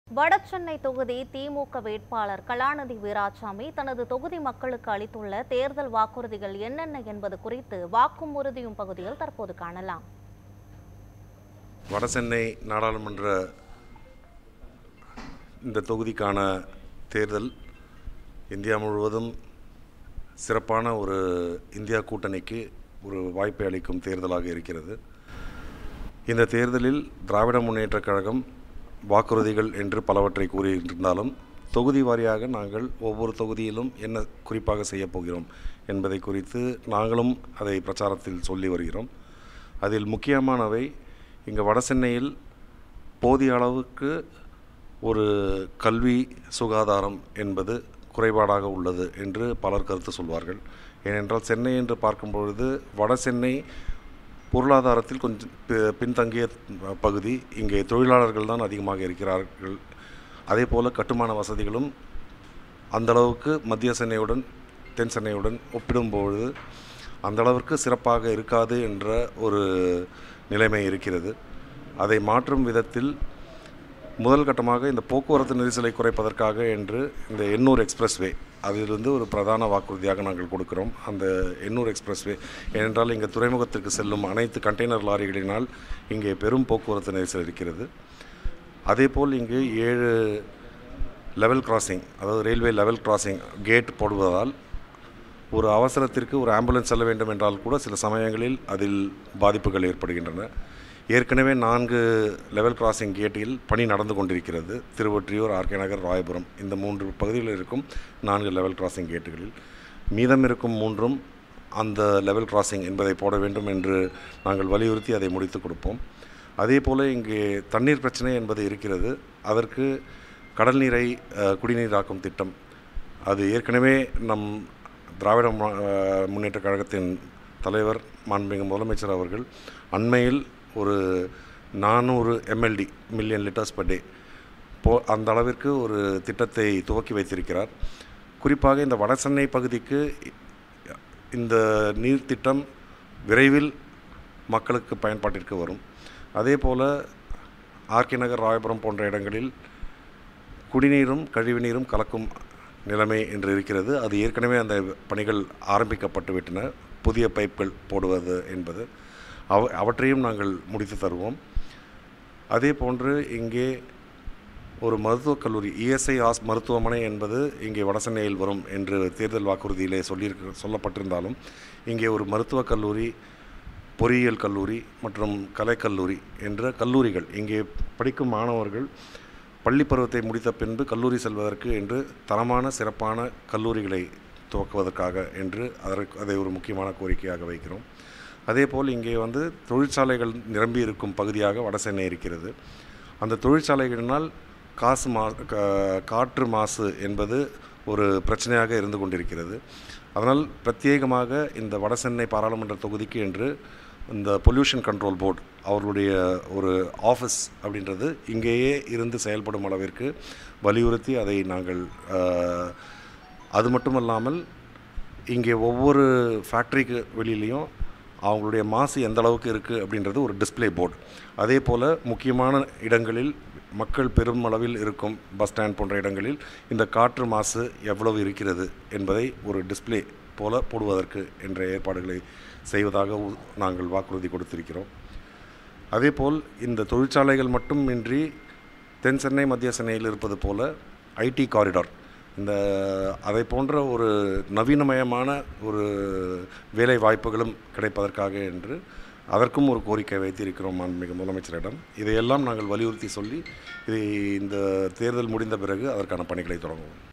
வடசென்னை தொகுதி திமுக வேட்பாளர் கலாநிதி வீராசாமி தனது தொகுதி மக்களுக்கு அளித்துள்ள தேர்தல் வாக்குறுதிகள் என்னென்ன என்பது குறித்து வாக்கும் உறுதியும் பகுதியில் தற்போது காணலாம் வடசென்னை நாடாளுமன்ற இந்த தொகுதிக்கான தேர்தல் இந்தியா முழுவதும் சிறப்பான ஒரு இந்தியா கூட்டணிக்கு ஒரு வாய்ப்பை அளிக்கும் தேர்தலாக இருக்கிறது இந்த தேர்தலில் திராவிட முன்னேற்றக் கழகம் வாக்குறுதிகள் என்று பலவற்றை கூறியிருந்தாலும் தொகுதி வாரியாக நாங்கள் ஒவ்வொரு தொகுதியிலும் என்ன குறிப்பாக செய்யப் போகிறோம் என்பதை குறித்து நாங்களும் அதை பிரச்சாரத்தில் சொல்லி வருகிறோம் அதில் முக்கியமானவை இங்கே வடசென்னையில் போதிய அளவுக்கு ஒரு கல்வி சுகாதாரம் என்பது குறைபாடாக உள்ளது என்று பலர் கருத்து சொல்வார்கள் ஏனென்றால் சென்னை என்று பார்க்கும் பொழுது வட சென்னை பொருளாதாரத்தில் கொஞ்சம் பி- பின்தங்கிய பகுதி இங்கே தொழிலாளர்கள் தான் அதிகமாக இருக்கிறார்கள் அதே போல் கட்டுமான வசதிகளும் அந்த அளவுக்கு மத்திய சென்னையுடன் தென் சென்னையுடன் ஒப்பிடும்பொழுது அந்த அளவிற்கு சிறப்பாக இருக்காது என்ற ஒரு நிலைமை இருக்கிறது அதை மாற்றும் விதத்தில் முதல் கட்டமாக இந்த போக்குவரத்து நெரிசலை குறைப்பதற்காக என்று இந்த எண்ணூர் எக்ஸ்பிரஸ்வே அதிலிருந்து ஒரு பிரதான வாக்குறுதியாக நாங்கள் கொடுக்கிறோம் அந்த எண்ணூர் எக்ஸ்பிரஸ்வே ஏனென்றால் இங்கே துறைமுகத்திற்கு செல்லும் அனைத்து கண்டெய்னர் லாரிகளினால் இங்கே பெரும் போக்குவரத்து நெரிசல் இருக்கிறது அதேபோல் இங்கு ஏழு லெவல் கிராசிங் அதாவது ரயில்வே லெவல் கிராசிங் கேட் போடுவதால் ஒரு அவசரத்திற்கு ஒரு ஆம்புலன்ஸ் செல்ல வேண்டும் என்றால் கூட சில சமயங்களில் அதில் பாதிப்புகள் ஏற்படுகின்றன ஏற்கனவே நான்கு லெவல் கிராசிங் கேட்டில் பணி நடந்து கொண்டிருக்கிறது திருவொற்றியூர் ஆர்கே நகர் ராயபுரம் இந்த மூன்று பகுதிகளில் இருக்கும் நான்கு லெவல் கிராசிங் கேட்டுகளில் மீதம் இருக்கும் மூன்றும் அந்த லெவல் கிராசிங் என்பதை போட வேண்டும் என்று நாங்கள் வலியுறுத்தி அதை முடித்து கொடுப்போம் அதே போல் இங்கே தண்ணீர் பிரச்சனை என்பது இருக்கிறது அதற்கு கடல் நீரை அஹ், குடிநீராக்கும் திட்டம் அது ஏற்கனவே நம் திராவிட மு- அஹ், முன்னேற்றக் கழகத்தின் தலைவர் மாண்புமிகு முதலமைச்சர் அவர்கள் அண்மையில் ஒரு நானூறு MLD million litres per day போ அந்த அளவிற்கு ஒரு திட்டத்தை துவக்கி வைத்திருக்கிறார் குறிப்பாக இந்த வடசென்னை பகுதிக்கு இந்த நீர் திட்டம் விரைவில் மக்களுக்கு பயன்பாட்டிற்கு வரும் அதே போல் ஆர்கே நகர் ராயபுரம் போன்ற இடங்களில் குடிநீரும் கழிவுநீரும் கலக்கும் நிலைமை என்று இருக்கிறது அது ஏற்கனவே அந்த பணிகள் ஆரம்பிக்கப்பட்டு விட்டன புதிய பைப்கள் போடுவது என்பது அவ அவற்றையும் நாங்கள் முடித்து தருவோம் அதே போன்று இங்கே ஒரு மருத்துவக் கல்லூரி இஎஸ்ஐ ஆஸ் மருத்துவமனை என்பது இங்கே வடசென்னையில் வரும் என்று தேர்தல் வாக்குறுதியிலே சொல்லியிருக்க சொல்லப்பட்டிருந்தாலும் இங்கே ஒரு மருத்துவக் கல்லூரி பொறியியல் கல்லூரி மற்றும் கலைக்கல்லூரி என்ற கல்லூரிகள் இங்கே படிக்கும் மாணவர்கள் பள்ளி பருவத்தை முடித்த பின்பு கல்லூரி செல்வதற்கு என்று தரமான சிறப்பான கல்லூரிகளை துவக்குவதற்காக என்று அதற்கு அதை ஒரு முக்கியமான கோரிக்கையாக வைக்கிறோம் அதேபோல் இங்கே வந்து தொழிற்சாலைகள் நிரம்பி இருக்கும் பகுதியாக வடசென்னை இருக்கிறது அந்த தொழிற்சாலைகளினால் காசு மா கா- காற்று மாசு என்பது ஒரு பிரச்சனையாக இருந்து கொண்டிருக்கிறது அதனால் பிரத்யேகமாக இந்த வடசென்னை பாராளுமன்ற தொகுதிக்கு என்று இந்த பொல்யூஷன் கண்ட்ரோல் போர்டு அவர்களுடைய ஒரு ஆஃபீஸ் அப்படின்றது இங்கேயே இருந்து செயல்படும் அளவிற்கு வலியுறுத்தி அதை நாங்கள் ஆஹ், அது மட்டுமல்லாமல் இங்கே ஒவ்வொரு ஃபேக்ட்ரிக்கு வெளியிலையும் அவங்களுடைய மாசு எந்த அளவுக்கு இருக்குது அப்படின்றது ஒரு டிஸ்ப்ளே போர்டு அதே போல் முக்கியமான இடங்களில் மக்கள் பெரும் அளவில் இருக்கும் பஸ் ஸ்டாண்ட் போன்ற இடங்களில் இந்த காற்று மாசு எவ்வளவு இருக்கிறது என்பதை ஒரு டிஸ்ப்ளே போல போடுவதற்கு என்ற ஏற்பாடுகளை செய்வதாக உ- நாங்கள் வாக்குறுதி கொடுத்திருக்கிறோம் அதேபோல் இந்த தொழிற்சாலைகள் மட்டுமின்றி தென் சென்னை மத்திய சென்னையில் இருப்பது போல ஐடி காரிடார் இந்த அதை போன்ற ஒரு நவீனமயமான ஒரு வேலை வாய்ப்புகளும் கிடைப்பதற்காக என்று அதற்கும் ஒரு கோரிக்கை வைத்திருக்கிறோம் மாண்புமிகு முதலமைச்சரிடம் இதையெல்லாம் நாங்கள் வலியுறுத்தி சொல்லி இதை இந்த தேர்தல் முடிந்த பிறகு அதற்கான பணிகளை தொடங்குவோம்